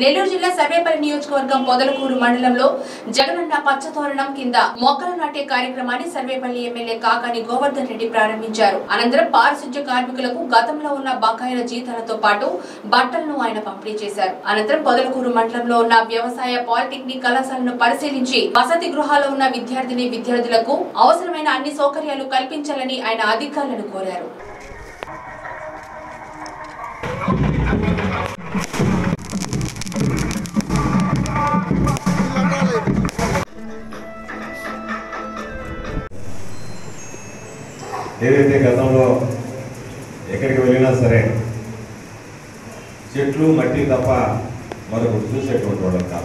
నెల్లూరు జిల్లా సర్వేపల్లి నియోజకవర్గం పొదలకూరు మండలంలో జగనన్న పచ్చతోరణం కింద మొక్కలు నాటే కార్యక్రమాన్ని సర్వేపల్లి ఎమ్మెల్యే కాకాని గోవర్ధన్ రెడ్డి ప్రారంభించారు అనంతరం పారిశుధ్య కార్మికులకు గతంలో ఉన్న బకాయిల జీతాలతో పాటు బట్టలను ఆయన పంపిణీ చేశారు అనంతరం పొదలకూరు మండలంలో ఉన్న వ్యవసాయ పాలిటెక్నిక్ కళాశాలను పరిశీలించి వసతి గృహాల్లో ఉన్న విద్యార్థిని విద్యార్థులకు అవసరమైన అన్ని సౌకర్యాలు కల్పించాలని ఆయన అధికారులను కోరారు ఏదైతే గతంలో ఎక్కడికి వెళ్ళినా సరే చెట్లు మట్టి తప్ప మరొకటి చూసేటువంటి వాళ్ళం కాదు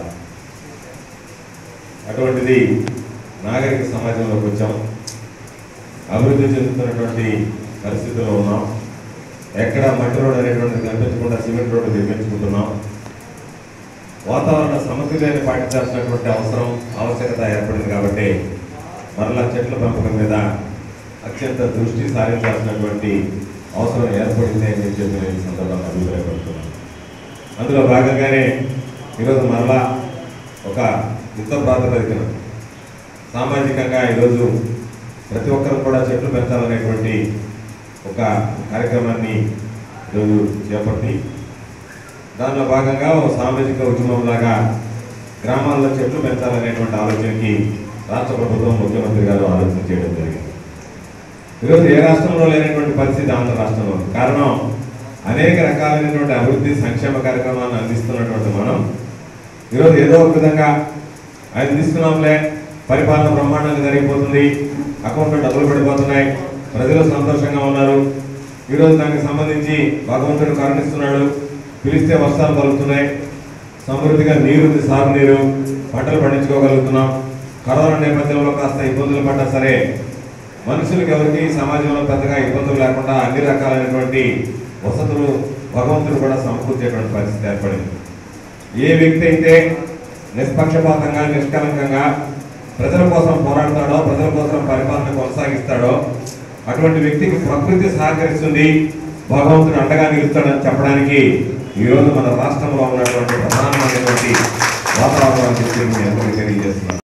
అటువంటిది నాగరిక సమాజంలోకి వచ్చాం అభివృద్ధి చెందుతున్నటువంటి పరిస్థితిలో ఉన్నాం ఎక్కడ మట్టి రోడ్ అనేటువంటిది కనిపించకుండా సిమెంట్ రోడ్డు నిర్మించుకుంటున్నాం వాతావరణ సమతుల్యాన్ని పాటించాల్సినటువంటి అవసరం ఆవశ్యకత ఏర్పడింది కాబట్టి మరలా చెట్ల పెంపకం మీద అత్యంత దృష్టి సారించాల్సినటువంటి అవసరం ఏర్పడింది అని చెప్పి నేను ఈ సందర్భంగా అభిప్రాయపడుతున్నాను అందులో భాగంగానే ఈరోజు మరలా ఒక యుద్ధ ప్రాతిపదికన సామాజికంగా ఈరోజు ప్రతి ఒక్కరు కూడా చెట్లు పెంచాలనేటువంటి ఒక కార్యక్రమాన్ని ఈరోజు చేపట్టి దానిలో భాగంగా ఒక సామాజిక ఉద్యమం లాగా గ్రామాల్లో చెట్లు పెంచాలనేటువంటి ఆలోచనకి రాష్ట్ర ప్రభుత్వం ముఖ్యమంత్రి గారు ఆలోచన చేయడం జరిగింది ఈరోజు ఏ రాష్ట్రంలో లేనటువంటి పరిస్థితి ఆంధ్ర రాష్ట్రంలో ఉంది. కారణం అనేక రకాలైనటువంటి అభివృద్ధి సంక్షేమ కార్యక్రమాలను అందిస్తున్నటువంటి మనం ఈరోజు ఏదో ఒక విధంగా ఆయన తీసుకున్నాంలే పరిపాలన బ్రహ్మాండంగా జరిగిపోతుంది అకౌంట్లో డబ్బులు పడిపోతున్నాయి ప్రజలు సంతోషంగా ఉన్నారు ఈరోజు దానికి సంబంధించి భగవంతుడు కరుణిస్తున్నాడు పిలిస్తే వర్షాలు పలుకుతున్నాయి సమృద్ధిగా నీరు ఉంది, సాగునీరు పంటలు పండించుకోగలుగుతున్నాం కరోనా నేపథ్యంలో కాస్త ఇబ్బందులు పడ్డా సరే మనుషులకు ఎవరికి సమాజంలో పెద్దగా ఇబ్బందులు లేకుండా అన్ని రకాలైనటువంటి వసతులు భగవంతుడు కూడా సమకూర్చేటువంటి పరిస్థితి ఏర్పడింది ఏ వ్యక్తి అయితే నిష్పక్షపాతంగా నిష్కలంకంగా ప్రజల కోసం పోరాడతాడో ప్రజల కోసం పరిపాలన కొనసాగిస్తాడో అటువంటి వ్యక్తికి ప్రకృతి సహకరిస్తుంది భగవంతుడు అండగా నిలుస్తాడని చెప్పడానికి ఈరోజు మన రాష్ట్రంలో ఉన్నటువంటి ప్రధానమైనటువంటి వాతావరణం చెప్పి మీ అందరికీ తెలియజేస్తున్నాను